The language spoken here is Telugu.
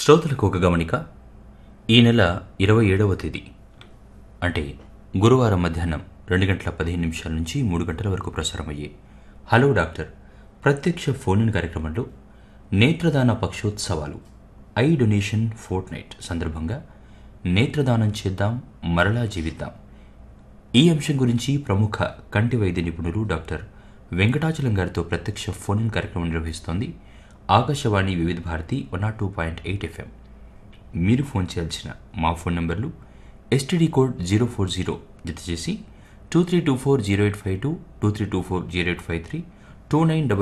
శ్రోతలకు ఒక గమనిక ఈ నెల ఇరవై ఏడవ తేదీ అంటే గురువారం మధ్యాహ్నం రెండు గంటల పదిహేను నిమిషాల నుంచి మూడు గంటల వరకు ప్రసారమయ్యే హలో డాక్టర్ ప్రత్యక్ష ఫోన్ ఇన్ కార్యక్రమంలో నేత్రదాన పక్షోత్సవాలు ఐ డొనేషన్ ఫోర్ట్ నైట్ సందర్భంగా నేత్రదానం చేద్దాం మరలా జీవిద్దాం ఈ అంశం గురించి ప్రముఖ కంటి వైద్య నిపుణులు డాక్టర్ వెంకటాచలం గారితో ప్రత్యక్ష ఫోన్ ఇన్ కార్యక్రమం నిర్వహిస్తోంది Akashvani Vividh Bharati one naught two point eight FM మీరు ఫోన్ చేయాల్సిన మా phone numbers STD code zero four zero జత చేసి two three two four zero eight five two two three two four zero eight five three two nine double